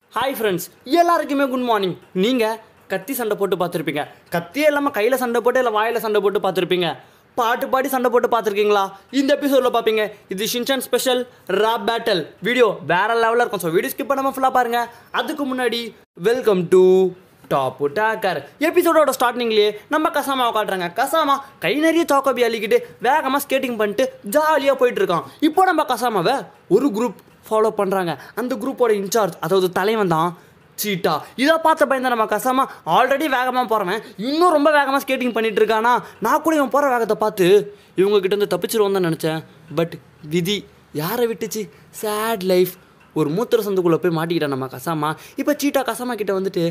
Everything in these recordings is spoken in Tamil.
ஹாய் ஃப்ரெண்ட்ஸ் எல்லாருக்குமே குட் மார்னிங் நீங்கள் கத்தி சண்டை போட்டு பார்த்துருப்பீங்க கத்தியே இல்லாமல் கையில் சண்டை போட்டு இல்லை வாயில் சண்டை போட்டு பார்த்துருப்பீங்க பாட்டு பாடி சண்டை போட்டு பார்த்துருக்கீங்களா இந்த எபிசோடில் பார்ப்பீங்க இது Shinchan special rap battle video வேற லெவலில் இருக்கும் ஸோ வீடியோ ஸ்கிப் பண்ணாமல் ஃபுல்லாக பாருங்கள் அதுக்கு முன்னாடி வெல்கம் டு டாப் டாக்கர் எபிசோடோட ஸ்டார்டிங்லேயே நம்ம கசாமாவை காட்டுறாங்க கசாமா கை நிறைய சாக்கோபி அள்ளிக்கிட்டு வேகமாக ஸ்கேட்டிங் பண்ணிட்டு ஜாலியாக போயிட்டு இருக்கான் இப்போ நம்ம கசாமாவை ஒரு குரூப் ஃபாலோ பண்ணுறாங்க அந்த குரூப்போட இன்சார்ஜ் அதாவது தலைவன் தான் சீட்டா இதை பார்த்த பயந்த நம்ம கசாமா ஆல்ரெடி வேகமாக போகிறவன் இன்னும் ரொம்ப வேகமாக ஸ்கேட்டிங் பண்ணிட்டு இருக்கானா நான் கூட இவன் போகிற வேகத்தை பார்த்து இவங்க கிட்ட இருந்து தப்பிச்சிருவோம் தான் நினச்சேன் பட் விதி யாரை விட்டுச்சு சேட் லைஃப் ஒரு மூத்திர சந்துக்குள்ளே போய் மாட்டிக்கிட்டான் நம்ம கசாமா இப்போ சீட்டா கசாமா கிட்ட வந்துட்டு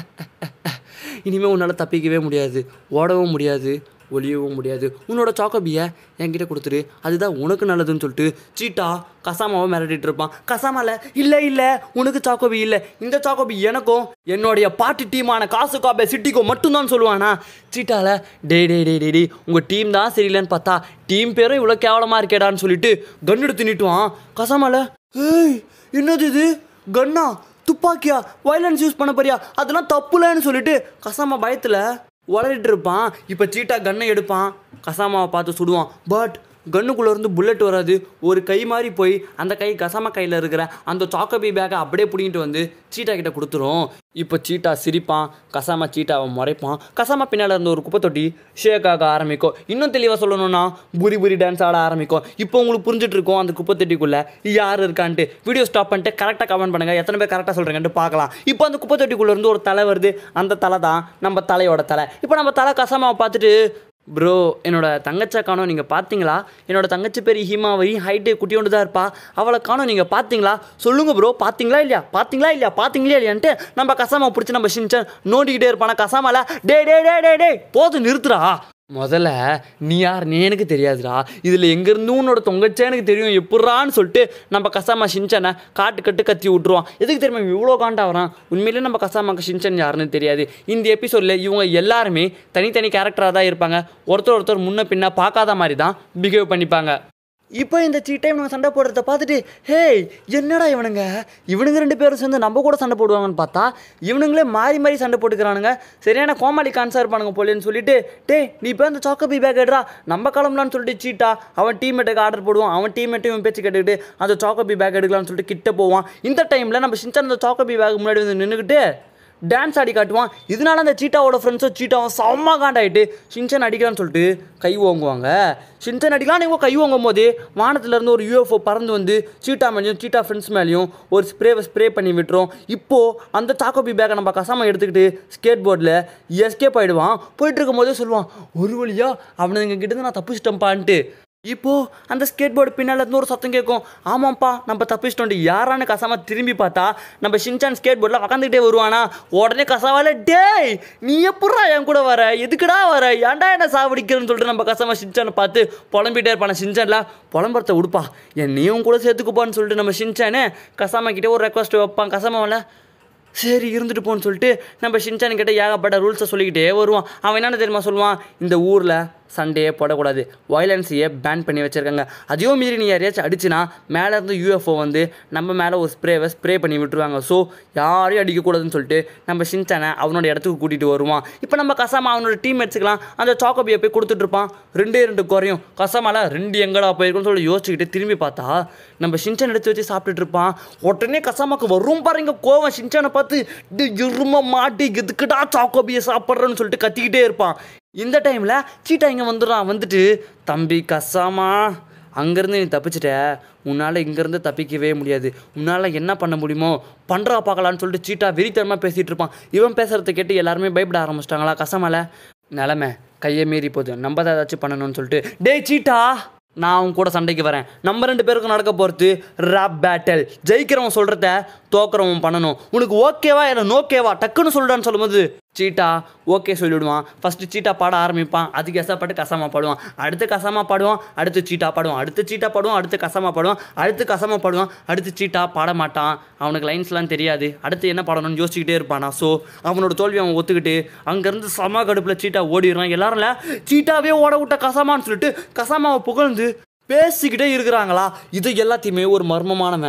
இனிமேல் உன்னால் தப்பிக்கவே முடியாது ஓடவும் முடியாது ஒளியவும் முடியாது உன்னோட சாக்கோபியை என்கிட்ட கொடுத்துரு அதுதான் உனக்கு நல்லதுன்னு சொல்லிட்டு சீட்டா கசாமாவை மிரட்டிட்டு இருப்பான் கசாமால இல்லை இல்லை உனக்கு சாக்கோபி இல்லை இந்த சாக்கோபி எனக்கும் என்னுடைய பாட்டு டீமான காசு காபே சிட்டிக்கோ மட்டும்தான் சொல்லுவானா சீட்டால டே டே டே டே டே உங்கள் டீம் தான் சரியில்லைன்னு பார்த்தா டீம் பேரும் இவ்வளோ கேவலமாக இருக்கேடான்னு சொல்லிட்டு கன் எடுத்து நீட்டுவான் கசாமால ஏய் என்னது இது கன்னா துப்பாக்கியா வயலன்ஸ் யூஸ் பண்ண போறியா அதெல்லாம் தப்புலன்னு சொல்லிட்டு கசாமா பயத்தில் உளறிட்டு இருப்பான் இப்போ சீட்டா கன்னை எடுப்பான் கசாமாவை பார்த்து சுடுவான் பட் கன்னுக்குள்ளே இருந்து புல்லட் வராது ஒரு கை மாதிரி போய் அந்த கை கசாமா கையில் இருக்கிற அந்த சாக்கோபி பேக்கை அப்படியே பிடிங்கிட்டு வந்து சீட்டா கிட்ட கொடுத்துரும் இப்போ சீட்டா சிரிப்பான் கசாமா சீட்டாவை முறைப்பான் கசாமா பின்னால் இருந்த ஒரு குப்பை தொட்டி ஷேக் ஆக ஆரம்பிக்கும் இன்னும் தெளிவாக சொல்லணும்னா புரி புரி டான்ஸ் ஆட ஆரம்பிக்கும் இப்போ உங்களுக்கு புரிஞ்சுட்டு இருக்கும் அந்த குப்பை தொட்டிக்குள்ளே யார் இருக்கான்ட்டு வீடியோ ஸ்டாப் பண்ணிட்டு கரெக்டாக கமெண்ட் பண்ணுங்க எத்தனை பேர் கரெக்டாக சொல்கிறேங்கன்ட்டு பார்க்கலாம் இப்போ அந்த குப்பை தொட்டிக்குள்ளே இருந்து ஒரு தலை வருது அந்த தலை தான் நம்ம தலையோட தலை இப்போ நம்ம தலை கசாமாவை பார்த்துட்டு ப்ரோ என்னோட தங்கச்சா காணோம் நீங்கள் பார்த்தீங்களா என்னோட தங்கச்சி பேர் ஹீமாவை ஹைட்டு குட்டியோண்டு தான் இருப்பா அவளை காணோம் நீங்கள் பார்த்தீங்களா சொல்லுங்கள் ப்ரோ பார்த்தீங்களா இல்லையா பார்த்தீங்களா இல்லையா பார்த்தீங்களா இல்லையான்ட்டு நம்ம கசாமா பிடிச்சி நம்ம ஷின்சன் நோண்டிக்கிட்டே இருப்பானா கசாமால டே டே டே டே டே போது நிறுத்துறா முதல்ல நீ யார் நீ எனக்கு தெரியாதுடா இதில் எங்கேருந்து உன்னோட தொங்கச்சே எனக்கு தெரியும் எப்பட்றான்னு சொல்லிட்டு நம்ம கசாமா ஷின்சனை காட்டு கட்டு கத்தி விட்ருவான் எதுக்கு தெரியுமா இவ்வளோ காண்டா வரான் உண்மையிலே நம்ம கசாமாக்கு ஷின்சன் யாருன்னு தெரியாது இந்த எபிசோடில் இவங்க எல்லாருமே தனித்தனி கேரக்டராக தான் இருப்பாங்க ஒருத்தர் ஒருத்தர் முன்ன பின்ன பார்க்காத மாதிரி தான் பிஹேவ் பண்ணிப்பாங்க இப்போ இந்த சீட்டை இவனுங்க சண்டை போடுறத பார்த்துட்டு ஹேய் என்னடா இவனுங்க இவனுங்க ரெண்டு பேரும் சேர்ந்து நம்ம கூட சண்டை போடுவாங்கன்னு பார்த்தா இவனுங்களே மாறி மாறி சண்டை போட்டுக்கிறானுங்க சரியான கோமாளி கான்சர் இருப்பானுங்க போலேன்னு சொல்லிட்டு டேய் நீ இப்போ அந்த சாக்கோபி பேக் எடுறா நம்ம கிளம்பலான்னு சொல்லிட்டு சீட்டா அவன் டீம்மேட்டுக்கு ஆர்டர் போடுவான் அவன் டீம்மேட்டும் இவன் பேச்சு கேட்டுக்கிட்டு அந்த சாக்கோபி பேக் எடுக்கலாம்னு சொல்லிட்டு கிட்ட போவான் இந்த டைமில் நம்ம சின்சான் அந்த சாக்கோபி பேக் முன்னாடி வந்து நின்றுக்கிட்டு டான்ஸ் ஆடி காட்டுவான் இதனால அந்த சீட்டாவோட ஃப்ரெண்ட்ஸும் சீட்டாவும் செம்ம காண்டாயிட்டு ஷின்சன் அடிக்கலான்னு சொல்லிட்டு கை ஓங்குவாங்க ஷின்சன் அடிக்கலாம் நீங்கள் கை ஓங்கும் போது வானத்துலேருந்து ஒரு யூஎஃப்ஓ பறந்து வந்து சீட்டா மேலேயும் சீட்டா ஃப்ரெண்ட்ஸ் மேலேயும் ஒரு ஸ்ப்ரேவை ஸ்ப்ரே பண்ணி விட்டுரும் இப்போது அந்த சாக்கோபி பேக்கை நம்ம கசாம எடுத்துக்கிட்டு ஸ்கேட் போர்டில் எஸ்கேப் ஆகிடுவான் போயிட்டு இருக்கும்போதே சொல்லுவான் ஒரு வழியா அவனுங்க கிட்ட நான் தப்பிச்சிட்டேன்ப்பான்ட்டு இப்போ அந்த ஸ்கேட் போர்டு பின்னால் இருந்து ஒரு சத்தம் கேட்கும் ஆமாம்ப்பா நம்ம தப்பிச்சிட்டோம் யாரான்னு கசாம திரும்பி பார்த்தா நம்ம ஷின்சான் ஸ்கேட் போர்டில் உக்காந்துக்கிட்டே வருவானா உடனே கசாவால டேய் நீ எப்படா என் கூட வர எதுக்குடா வர ஏன்டா என்ன சாவடிக்கிறேன்னு சொல்லிட்டு நம்ம கசாம ஷின்சானை பார்த்து புலம்பிட்டே இருப்பான ஷின்சான்ல புலம்புறத உடுப்பா என்னையும் கூட சேர்த்துக்குப்பான்னு சொல்லிட்டு நம்ம ஷின்சானே கசாமா கிட்டே ஒரு ரெக்வஸ்ட் வைப்பான் கசாமாவில் சரி இருந்துட்டு போன்னு சொல்லிட்டு நம்ம ஷின்சான் கிட்ட ஏகப்பட்ட ரூல்ஸை சொல்லிக்கிட்டே வருவான் அவன் என்னென்ன தெரியுமா சொல்லுவான் இந்த ஊரில் சண்டையே போடக்கூடாது வயலன்ஸையே பேன் பண்ணி வச்சுருக்காங்க அதையும் மீறி நீ யாரையாச்சும் அடிச்சுனா மேலே இருந்து யூஎஃப்ஓ வந்து நம்ம மேலே ஒரு ஸ்ப்ரேவை ஸ்ப்ரே பண்ணி விட்டுருவாங்க ஸோ யாரையும் அடிக்கக்கூடாதுன்னு சொல்லிட்டு நம்ம ஷின்சானை அவனோட இடத்துக்கு கூட்டிகிட்டு வருவான் இப்போ நம்ம கசாமா அவனோட டீம் எடுத்துக்கலாம் அந்த சாக்கோபியை போய் கொடுத்துட்ருப்பான் ரெண்டே ரெண்டு குறையும் கசாமால ரெண்டு எங்கடா போயிருக்குன்னு சொல்லி யோசிச்சுக்கிட்டு திரும்பி பார்த்தா நம்ம ஷின்சான் எடுத்து வச்சு சாப்பிட்டுட்டு இருப்பான் உடனே கசாமாக்கு வரும் பாருங்க கோவம் ஷின்சானை பார்த்து "டேய், எரும மாட்டி எதுக்குடா சாக்கோபியை சாப்பிட்றேன்னு சொல்லிட்டு கத்திக்கிட்டே இருப்பான் இந்த டைமில் சீட்டா இங்கே வந்துடுறான் வந்துட்டு தம்பி கசாமா அங்கேருந்து நீ தப்பிச்சிட்ட உன்னால் இங்கேருந்து தப்பிக்கவே முடியாது உன்னால் என்ன பண்ண முடியுமோ பண்ணுறா பார்க்கலான்னு சொல்லிட்டு சீட்டா வெறித்தனமாக பேசிகிட்டு இருப்பான் இவன் பேசுகிறத கேட்டு எல்லாருமே பயப்பட ஆரம்பிச்சிட்டாங்களா கசமால நிலமை கையை மீறி போகுது நம்ம தான் ஏதாச்சும் பண்ணணும்னு சொல்லிட்டு டேய் சீட்டா நான் அவன் கூட சண்டைக்கு வரேன் நம்ம ரெண்டு பேருக்கும் நடக்க போகிறது ராப் பேட்டல் ஜெயிக்கிறவன் சொல்கிறத தோக்குறவன் பண்ணணும் உனக்கு ஓகேவா இல்லை நோக்கேவா டக்குன்னு சொல்லிடான்னு சொல்லும்போது சீட்டா ஓகே சொல்லிவிடுவான் ஃபஸ்ட்டு சீட்டா பாட ஆரம்பிப்பான் அதுக்கு எசப்பட்டு கசாமா பாடுவான் அடுத்து கசாமா பாடுவான் அடுத்து சீட்டா பாடுவான் அடுத்து சீட்டா பாடுவான் அடுத்து கசாமா பாடுவான் அடுத்து கசாமா பாடுவான் அடுத்து சீட்டா பாட மாட்டான் அவனுக்கு லைன்ஸ்லாம் தெரியாது அடுத்து என்ன பாடணும்னு யோசிச்சுக்கிட்டே இருப்பானா ஸோ அவனோட தோல்வி அவன் ஒத்துக்கிட்டு அங்கேருந்து சம கடுப்பில் சீட்டா ஓடிடுறான் எல்லாரும் சீட்டாவே ஓட விட்ட கசாமான்னு சொல்லிட்டு கசாமாவை புகழ்ந்து பேசிக்கிட்டே இருக்கிறாங்களா இது எல்லாத்தையுமே ஒரு மர்மமானவன்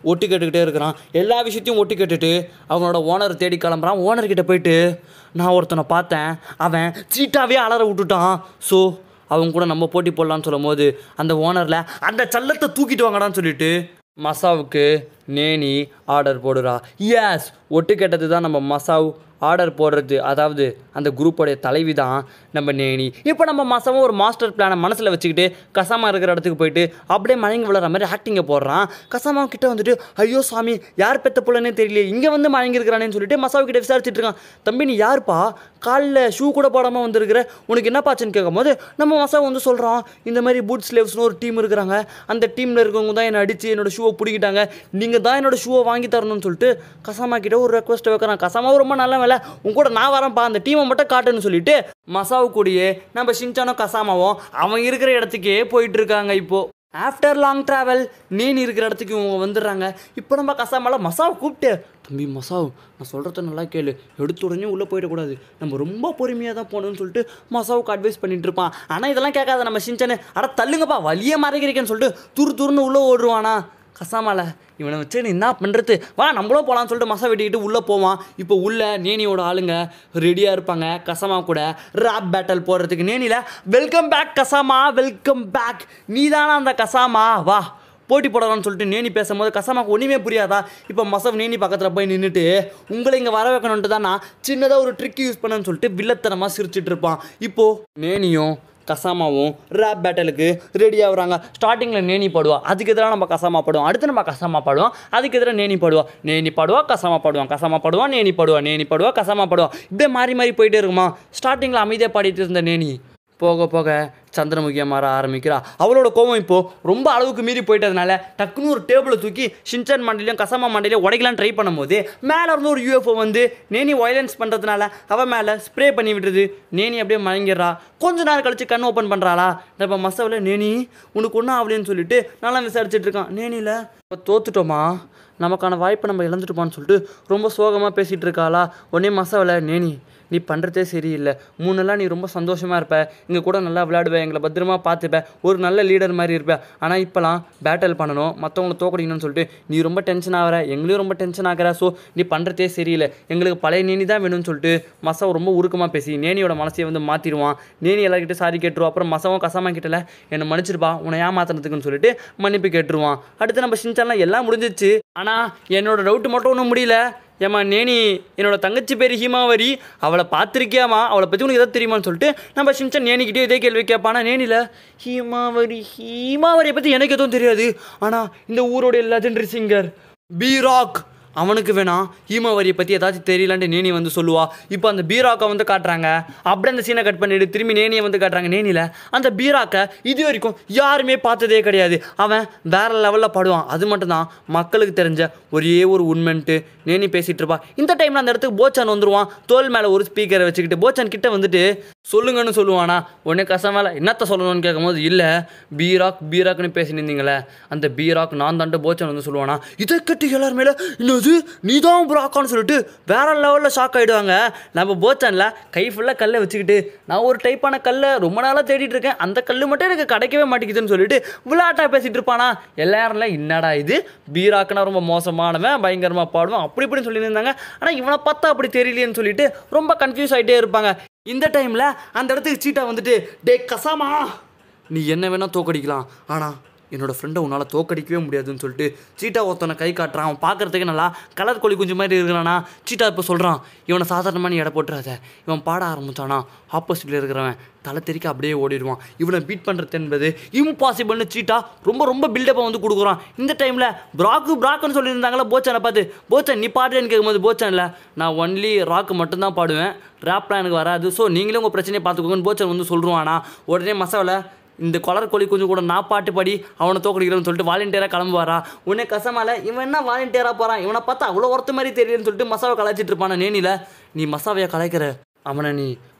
ஒட்டு கேட்டுக்கிட்டே இருக்கிறான் எல்லா விஷயத்தையும் ஒட்டு கேட்டுட்டு அவனோட ஓனர் தேடி கிளம்புறான் ஓனர்கிட்ட போயிட்டு நான் ஒருத்தனை பார்த்தேன் அவன் சீட்டாவே அலற விட்டுட்டான் ஸோ அவங்க கூட நம்ம போட்டி போடலான்னு சொல்லும் போது அந்த ஓனரில் அந்த சல்லத்தை தூக்கிட்டு வாங்கடான்னு சொல்லிட்டு மசாவுக்கு நேனி ஆர்டர் போடுறா எஸ் ஒட்டு கேட்டது தான் நம்ம மசாவ் ஆர்டர் போடுறது அதாவது அந்த குரூப்போடைய தலைவி தான் நம்ம நேனி இப்போ நம்ம மசாவும் ஒரு மாஸ்டர் பிளானை மனசில் வச்சுக்கிட்டு கசாமா இருக்கிற இடத்துக்கு போயிட்டு அப்படியே மயங்கி விழுற மாதிரி ஆக்டிங்கை போடுறான் கசாமா கிட்ட வந்துட்டு ஐயோ சாமி யார் பெத்த புள்ளனே தெரியல இங்கே வந்து மயங்கி இருக்கிறானேன்னு சொல்லிட்டு மசாவு கிட்ட விசாரிச்சுட்டு இருக்கான் தம்பி நீ யாருப்பா காலில் ஷூ கூட போடாமல் வந்திருக்கிற உனக்கு என்ன பாச்சுன்னு கேட்கும்போது நம்ம மசாவை வந்து சொல்கிறோம் இந்த மாதிரி பூட் ஸ்லேவ்ஸ்னு ஒரு டீம் இருக்கிறாங்க அந்த டீமில் இருக்கவங்க தான் என்னை அடித்து என்னோட ஷூவை பிடிக்கிட்டாங்க நீங்கள் தான் என்னோட ஷூவை வாங்கி தரணும்னு சொல்லிட்டு கசாமா கிட்ட ஒரு ரெக்வஸ்ட் வைக்கிறான் கசாமாவும் ரொம்ப நல்ல வேலை உன் கூட நான் வரேன்ப்பா அந்த டீமை மட்டும் காட்டுன்னு சொல்லிட்டு மசாவு கூடயே நம்ம ஷின்சானோ கசாமாவும் அவன் இருக்கிற இடத்துக்கே போயிட்டு இருக்காங்க இப்போ ஆஃப்டர் லாங் ட்ராவல் நீன் இருக்கிற இடத்துக்கு இவங்க வந்துடுறாங்க இப்போ நம்ம கசாமால மசாவை கூப்பிட்டு தம்பி மசாவ் நான் சொல்கிறத நல்லா கேளு எடுத்த உடனே உள்ளே போயிடக்கூடாது நம்ம ரொம்ப பொறுமையாக தான் போகணும்னு சொல்லிட்டு மசாவுக்கு அட்வைஸ் பண்ணிட்டு இருப்பான் ஆனால் இதெல்லாம் கேட்காத நம்ம சின்சனு அட தள்ளுங்கப்பா வலியே மறைக்கிறீங்கன்னு சொல்லிட்டு துரு துருன்னு உள்ளே ஓடுவானா கசாமால இவனை வச்சு நீ என்ன பண்ணுறது வா நம்மளும் போகலான்னு சொல்லிட்டு மசா வெட்டிக்கிட்டு உள்ளே போவான் இப்போ உள்ள நேனியோட ஆளுங்க ரெடியாக இருப்பாங்க கசாமா கூட ராப் பேட்டல் போடுறதுக்கு நேனியில் welcome back Kazama welcome back நீ தானே அந்த கசாமா வா போட்டி போடலாம்னு சொல்லிட்டு நேனி பேசும்போது கசாமாக்கு ஒன்றுமே புரியாதா இப்போ மசவ் நேனி பக்கத்தில் போய் நின்றுட்டு உங்களை இங்கே வர வைக்கணுன்ட்டு தான் நான் சின்னதாக ஒரு ட்ரிக் யூஸ் பண்ணேன்னு சொல்லிட்டு வில்லத்தனமாக சிரிச்சிட்டு இருப்பான் இப்போது நேனியும் கசாமாவும் ரேப் பேட்டலுக்கு ரெடி ஆகுறாங்க ஸ்டார்டிங்கில் நேனி பாடுவா அதுக்கு எதிராக நம்ம கசாமா பாடுவோம் அடுத்து நம்ம கசாமா பாடுவோம் அதுக்கு எதிராக நேனி பாடுவா நேனி பாடுவா கசாமா பாடுவான் கசாமா பாடுவா நேனி பாடுவா நேனி பாடுவா கசாமா பாடுவா இப்படியே மாறி மாறி போயிட்டே இருக்குமா ஸ்டார்டிங்கில் அமைதியாக பாடிட்டு இருந்த நேனி போக போக சந்திரமுகியாக மாற ஆரம்பிக்கிறா அவளோட கோவம் இப்போ ரொம்ப அளவுக்கு மீறி போயிட்டதுனால டக்குன்னு ஒரு டேபிளை தூக்கி ஷின்சன் மண்டையிலையும் கசமா மண்டையிலையும் உடைக்கலாம் ட்ரை பண்ணும்போது மேலே இருந்து ஒரு யூஎஃப்ஓ வந்து நேனி வயலன்ஸ் பண்ணுறதுனால அவன் மேலே ஸ்ப்ரே பண்ணி விட்டுருது நேனி அப்படியே மயங்கிடுறா கொஞ்ச நேரம் கழிச்சு கண் ஓப்பன் பண்ணுறாளா நம்ம மசவில் நேனி உனக்கு ஒன்றும் ஆகலைன்னு சொல்லிட்டு நல்லா விசாரிச்சுட்டு இருக்கான் நேனியில் இப்போ தோத்துட்டோமா நமக்கான வாய்ப்பை நம்ம இழந்துட்டோமான்னு சொல்லிட்டு ரொம்ப சோகமாக பேசிகிட்டு இருக்காளா உடனே மசவில் நேனி நீ பண்ணுறதே சரியில்லை மூணு நாளாக நீ ரொம்ப சந்தோஷமாக இருப்ப இங்கே கூட நல்லா விளையாடுவ எங்களை பத்திரமா பார்த்துப்ப ஒரு நல்ல லீடர் மாதிரி இருப்ப ஆனால் இப்போலாம் பேட்டல் பண்ணணும் மற்றவங்களை தோக்கடிக்கணும்னு சொல்லிட்டு நீ ரொம்ப டென்ஷன் ஆகிற எங்களையும் ரொம்ப டென்ஷன் ஆகிற ஸோ நீ பண்ணுறதே சரியில்லை எங்களுக்கு பழைய நேனி தான் வேணும்னு சொல்லிட்டு மசவ ரொம்ப உருக்கமாக பேசி நேனியோட மனசையை வந்து மாற்றிடுவான் நேனி எல்லாருக்கிட்ட சாரி கேட்டுருவோம் அப்புறம் மசவும் கசாமா கிட்டல என்னை மன்னிச்சிருப்பா உன்னை ஏமாத்துறதுக்குன்னு சொல்லிட்டு மன்னிப்பு கேட்டுருவான் அடுத்து நம்ம சின்சான்லாம் எல்லாம் முடிஞ்சிச்சு ஆனால் என்னோட டவுட் மட்டும் ஒன்றும் முடியல ஏம்மா நேனி என்னோட தங்கச்சி பேர் ஹீமாவரி அவளை பார்த்துருக்கியாமா அவளை பற்றி உனக்கு எதாவது தெரியுமான்னு சொல்லிட்டு நம்ம சிம்சன் நேனிக்கிட்டே இதே கேள்வி கேட்பானா நேனியில் ஹீமாவரி ஹீமாவரியை பற்றி எனக்கு எதுவும் தெரியாது ஆனால் இந்த ஊரோடைய லெஜெண்டரி சிங்கர் பி ராக் அவனுக்கு வேணாம் ஹீமாவரியை பற்றி ஏதாச்சும் தெரியலான்ட்டு நேனி வந்து சொல்லுவா இப்போ அந்த பீராக்கை வந்து காட்டுறாங்க அப்படியே அந்த சீனை கட் பண்ணிட்டு திரும்பி நேனியை வந்து காட்டுறாங்க நேனியில் அந்த பீராக்கை இது வரைக்கும் யாருமே பார்த்ததே கிடையாது அவன் வேற லெவலில் பாடுவான் அது மட்டும்தான் மக்களுக்கு தெரிஞ்ச ஒரே ஒரு உண்மைன்ட்டு நேனி பேசிகிட்டு இருப்பா இந்த டைமில் அந்த இடத்துக்கு போச்சான் வந்துருவான் தோல் மேலே ஒரு ஸ்பீக்கரை வச்சுக்கிட்டு போச்சான் கிட்ட வந்துட்டு சொல்லுங்கன்னு சொல்லுவானா உடனே கசமேல என்னத்த சொல்லணும்னு கேட்கும்போது இல்லை பீராக் பீராக்னு பேசி நின்றீங்களே அந்த பீராக் நான் தான்ட்டு போச்சான் வந்து சொல்லுவானா இதை கட்டி எல்லாரும் மேலே என்னது நீ தான் பிராக்கான்னு சொல்லிட்டு வேற லெவலில் ஷாக் ஆகிடுவாங்க நம்ம போச்சான்ல கை ஃபுல்லாக கல்லை வச்சுக்கிட்டு நான் ஒரு டைப்பான கல்லை ரொம்ப நாளாக தேடிட்டு இருக்கேன் அந்த கல் மட்டும் எனக்கு கிடைக்கவே மாட்டேங்குதுன்னு சொல்லிட்டு விளையாட்டா பேசிட்டு இருப்பானா எல்லாரும்ல என்னடா இது பீராக்குனா ரொம்ப மோசமானவன் பயங்கரமாக பாடுவான் அப்படி இப்படின்னு சொல்லி இருந்தாங்க ஆனால் இவனை பார்த்தா அப்படி தெரியலையேன்னு சொல்லிட்டு ரொம்ப கன்ஃபியூஸ் ஆகிட்டே இருப்பாங்க இந்த டைமில் அந்த இடத்துக்கு சீட்டா வந்துட்டு டே கசாமா நீ என்ன வேணால் தோக்கடிக்கலாம் ஆனால் என்னோட ஃப்ரெண்டை உன்னால் தோக்கடிக்கவே முடியாதுன்னு சொல்லிட்டு சீட்டா ஒருத்தனை கை காட்டுறான் அவன் பார்க்கறதுக்கு நல்லா கலர் கோழி குஞ்சு மாதிரி இருக்கிறானா சீட்டா இப்போ சொல்கிறான் இவனை சாதாரணமாக நீ எடை போட்டுறாத இவன் பாட ஆரம்பிச்சானா ஆப்போசிட்டில் இருக்கிறவன் தலை தெறிக்க அப்படியே ஓடிடுவான் இவனை பீட் பண்ணுறது என்பது இம்பாசிபிள்னு சீட்டா ரொம்ப ரொம்ப பில்டப்பை வந்து கொடுக்குறான் இந்த டைமில் பிராக்கு பிராக்குன்னு சொல்லியிருந்தாங்களா போச்சானை பார்த்து போச்சான் நீ பாடுறேன்னு கேட்கும்போது போச்சான்ல நான் ஒன்லி ராக்கு மட்டும்தான் பாடுவேன் ரேப்லாம் எனக்கு வராது ஸோ நீங்களும் உங்கள் பிரச்சனையை பார்த்துக்கோங்கன்னு போச்சான் வந்து சொல்லுவானா உடனே மசாவில் இந்த கொலர் கோழி கொஞ்சம் கூட நான் பாட்டு பாடி அவனை தோக்கடிக்கிறேன்னு சொல்லிட்டு வாலண்டியராக கிளம்புவாரா உடனே கசமால இவன் என்ன வாலண்டியராக போகிறான் இவனை பார்த்தா அவ்வளோ ஒருத்த மாதிரி தெரியலன்னு சொல்லிட்டு மசாவை கலாய்ச்சிட்டு இருப்பான நேனில நீ மசாவையை கலாய்க்கிற அவனை நீ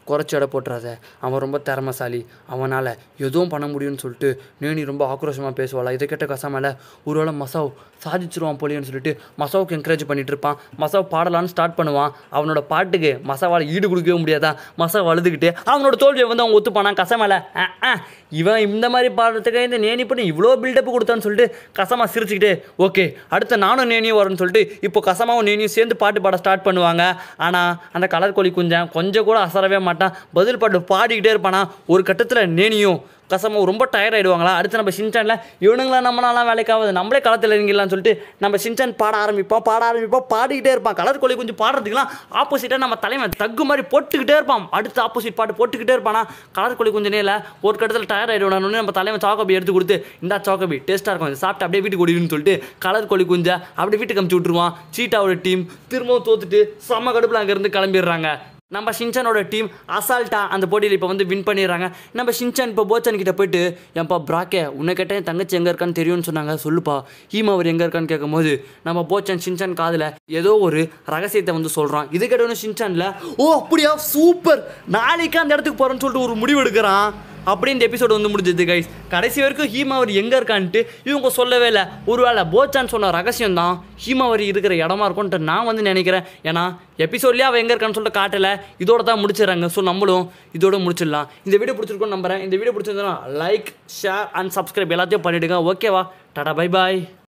குறைச்சி எடை போட்டுறாத அவன் ரொம்ப திறமசாலி அவனால் எதுவும் பண்ண முடியும்னு சொல்லிட்டு நேனி ரொம்ப ஆக்ரோஷமாக பேசுவாளா இதை கேட்ட கசாமல ஒருவேளை மசாவ் சாதிச்சிருவான் போலியோன்னு சொல்லிட்டு மசாவுக்கு என்கரேஜ் பண்ணிட்டு இருப்பான் மசாவ் பாடலான்னு ஸ்டார்ட் பண்ணுவான் அவனோட பாட்டுக்கு மசாவால் ஈடு கொடுக்கவே முடியாதா மசாவ் அழுதுகிட்டு அவனோட தோல்வியை வந்து அவன் ஒத்துப்பானா கசமல இவன் இந்த மாதிரி பாடுறதுக்கு இந்த நேனி பண்ணி இவ்வளோ பில்டப் கொடுத்தான்னு சொல்லிட்டு கசமா சிரிச்சுக்கிட்டு ஓகே அடுத்த நானும் நேனியும் வரும்னு சொல்லிட்டு இப்போ கசமாவும் நேனியும் சேர்ந்து பாட்டு பாட ஸ்டார்ட் பண்ணுவாங்க ஆனால் அந்த கலர் கோழி குஞ்சன் கொஞ்சம் கூட அசரவே மாட்டான் பதில் பாட்டு பாடிக்கிட்டே இருப்பானா ஒரு கட்டத்தில் நேனியும் கசமா ரொம்ப டயர்ட் ஆகிடுவாங்களா அடுத்து நம்ம சின்சானில் இவனுங்களா நம்மளாலாம் வேலைக்காவது நம்மளே களத்தில் இறங்கிடலாம்னு சொல்லிட்டு நம்ம சின்சான் பாட ஆரம்பிப்போம் பாட ஆரம்பிப்போம் பாடிக்கிட்டே இருப்பான் கலர் கோழி கொஞ்சம் பாடுறதுக்குலாம் ஆப்போசிட்டாக நம்ம தலைவன் தக்கு மாதிரி போட்டுக்கிட்டே இருப்பான் அடுத்து ஆப்போசிட் பாட்டு போட்டுக்கிட்டே இருப்பானா கலர் கோழி கொஞ்சம் நேரில் ஒரு கட்டத்தில் டயர்ட் ஆகிடுவானு நம்ம தலைவன் சாக்கோபி எடுத்து கொடுத்து இந்த சாக்கோபி டேஸ்ட்டாக இருக்கும் இது சாப்பிட்டு அப்படியே வீட்டுக்கு ஓடிடுன்னு சொல்லிட்டு கலர் கோழி குஞ்சை அப்படியே வீட்டுக்கு அமுச்சு விட்ருவான் சீட்டாவோட டீம் திரும்பவும் தோத்துட்டு செம்ம கடுப்பில் அங்கேருந்து கிளம்பிடுறாங்க நம்ம ஷின்சானோட டீம் அசால்ட்டா அந்த போட்டியில் இப்போ வந்து வின் பண்ணிடுறாங்க நம்ம ஷின்சான் இப்போ போச்சன் கிட்ட போயிட்டு ஏன்பா பிராக்கே உன்னை கேட்டேன் என் தங்கச்சி எங்கே இருக்கான்னு தெரியும்னு சொன்னாங்க சொல்லுப்பா ஹீமா அவர் எங்கே இருக்கான்னு கேட்கும்போது நம்ம போச்சன் ஷின்சான் காதில் ஏதோ ஒரு ரகசியத்தை வந்து சொல்கிறான் இது கேட்டவொன்னு ஷின்சானில் ஓ அப்படியா சூப்பர் நாளைக்கு அந்த இடத்துக்கு போகிறேன்னு சொல்லிட்டு ஒரு முடிவு எடுக்கிறான் அப்படி இந்த எபிசோடு வந்து முடிஞ்சது கைஸ் கடைசி வரைக்கும் ஹீமாவரி எங்கே இருக்கான்ட்டு இவங்க சொல்லவே இல்லை ஒருவேளை போச்சான் சொன்ன ரகசியம் தான் ஹீமாவரி இருக்கிற இடமா இருக்கும்ன்ட்டு நான் வந்து நினைக்கிறேன் ஏன்னா எபிசோட்லேயே அவள் எங்கே இருக்கான்னு சொல்லிட்டு காட்டலை இதோட தான் முடிச்சிடறாங்க ஸோ நம்மளும் இதோட முடிச்சிடலாம் இந்த வீடியோ பிடிச்சிருக்கோன்னு நம்புறேன் இந்த வீடியோ பிடிச்சிருந்தா லைக் ஷேர் அண்ட் சப்ஸ்கிரைப் எல்லாத்தையும் பண்ணிவிடுங்க ஓகேவா டாடா பை பாய்